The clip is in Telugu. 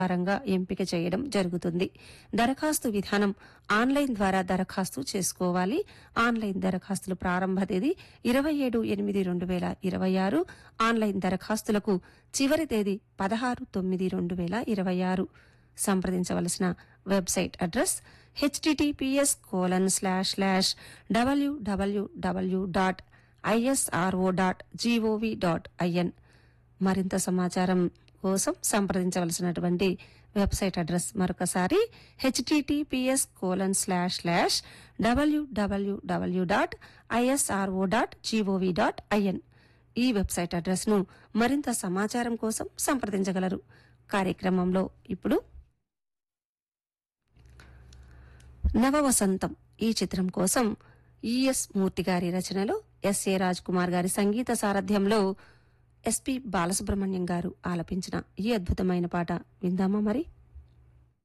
పరంగా ఎంపిక చేయడం జరుగుతుంది దరఖాస్తు విధానం ఆన్లైన్ ద్వారా దరఖాస్తు చేసుకోవాలి ఆన్లైన్ దరఖాస్తుల ప్రారంభ తేదీ ఇరవై ఏడు ఎనిమిది రెండు వేల ఇరవై ఆరు ఆన్లైన్ దరఖాస్తులకు చివరి తేదీ పదహారు తొమ్మిది రెండు వేల ఇరవై ఆరు సంప్రదించవలసిన website address HTTPS colon slash slash WWW dot ISRO dot GOV dot IN మరింత సమాచారం కోసం సంప్రదించవలసినటువంటి వెబ్సైట్ అడ్రస్ మరొకసారి HTTPS colon slash slash WWW dot ISRO dot GOV dot IN ఈ వెబ్సైట్ అడ్రస్ ను మరింత సమాచారం కోసం సంప్రదించగలరు కార్యక్రమంలో ఇప్పుడు నవవసంతం ఈ చిత్రం కోసం ఈఎస్ మూర్తి గారి రచనలో ఎస్ఏ రాజ్ కుమార్ గారి సంగీత సారథ్యంలో ఎస్పి బాలసుబ్రహ్మణ్యం గారు ఆలపించిన ఈ అద్భుతమైన పాట విందామా మరి